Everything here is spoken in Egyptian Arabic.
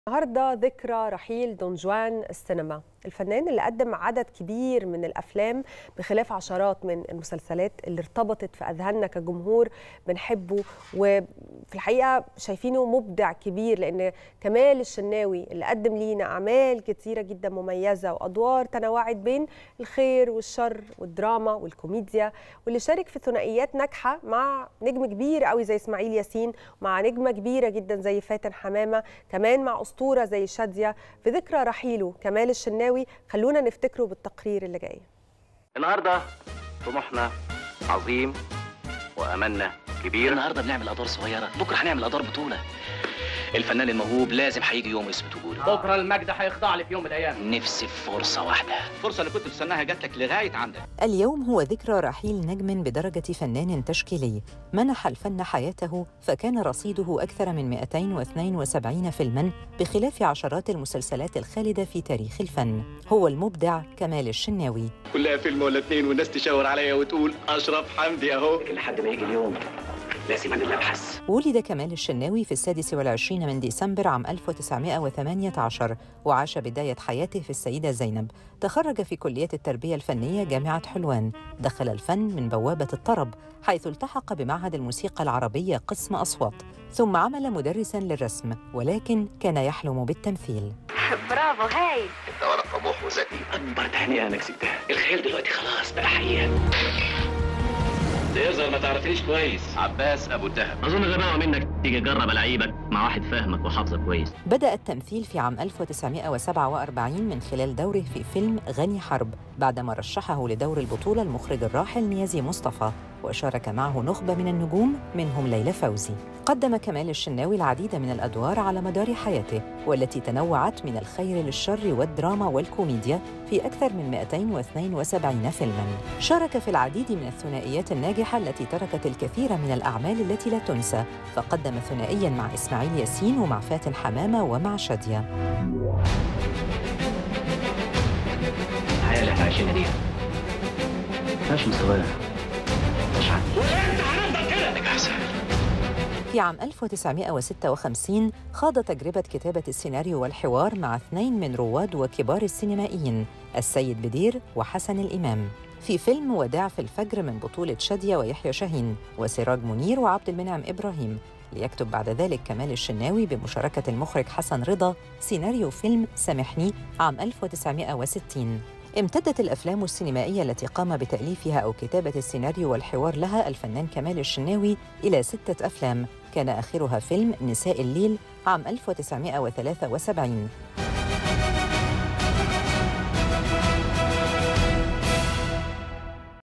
النهارده ذكرى رحيل دون جوان السينما الفنان اللي قدم عدد كبير من الافلام بخلاف عشرات من المسلسلات اللي ارتبطت في اذهاننا كجمهور بنحبه وفي الحقيقه شايفينه مبدع كبير لان كمال الشناوي اللي قدم لينا اعمال كتيره جدا مميزه وادوار تنوعت بين الخير والشر والدراما والكوميديا واللي شارك في ثنائيات ناجحه مع نجم كبير قوي زي اسماعيل ياسين ومع نجمه كبيره جدا زي فاتن حمامه كمان مع اسطوره زي شاديه في ذكرى رحيله كمال الشناوي خلونا نفتكره بالتقرير اللي جاي النهارده طموحنا عظيم واملنا كبير النهارده بنعمل ادوار صغيره بكره هنعمل ادوار بطوله الفنان الموهوب لازم هيجي يوم يثبت وجوده بكره المجد هيخضع لي في يوم من الايام نفسي في فرصه واحده الفرصه اللي كنت بستناها جات لك لغايه عندك اليوم هو ذكرى رحيل نجم بدرجة فنان تشكيلي منح الفن حياته فكان رصيده أكثر من 272 فيلماً بخلاف عشرات المسلسلات الخالدة في تاريخ الفن هو المبدع كمال الشناوي كلها فيلم ولا اتنين والناس تشاور عليا وتقول اشرف حمدي اهو لحد ما يجي اليوم لازم انا اللي ابحث ولد كمال الشناوي في السادس والعشرين من ديسمبر عام 1918 وعاش بداية حياته في السيدة زينب تخرج في كلية التربية الفنية جامعة حلوان دخل الفن من بوابة الطرب حيث التحق بمعهد الموسيقى العربية قسم أصوات ثم عمل مدرساً للرسم ولكن كان يحلم بالتمثيل برافو هايل انت ولد طموح وذكي اكبر تهنئه انا كسبتها الخيال دلوقتي خلاص بقى حقيقه تظهر ما تعرفنيش كويس عباس ابو الدهب اظن غباوه منك تيجي تجرب العيبك مع واحد فاهمك وحافظك كويس بدأ التمثيل في عام 1947 من خلال دوره في فيلم غني حرب بعدما رشحه لدور البطولة المخرج الراحل نيازي مصطفى وشارك معه نخبة من النجوم منهم ليلى فوزي قدم كمال الشناوي العديد من الأدوار على مدار حياته والتي تنوعت من الخير للشر والدراما والكوميديا في أكثر من 272 فيلماً شارك في العديد من الثنائيات الناجحة التي تركت الكثير من الأعمال التي لا تنسى فقدم ثنائياً مع إسماعيل ياسين ومع فاتن حمامة ومع شادية الحياه اللي احنا عايشينها دي مش مسويه مش عندي وانت هنفضل كده نجاح سهل في عام 1956 خاض تجربة كتابة السيناريو والحوار مع اثنين من رواد وكبار السينمائيين السيد بدير وحسن الإمام في فيلم وداع في الفجر من بطولة شادية ويحيى شاهين وسراج منير وعبد المنعم إبراهيم ليكتب بعد ذلك كمال الشناوي بمشاركة المخرج حسن رضا سيناريو فيلم سامحني عام 1960 امتدت الأفلام السينمائية التي قام بتأليفها أو كتابة السيناريو والحوار لها الفنان كمال الشناوي إلى ستة أفلام كان آخرها فيلم نساء الليل عام 1973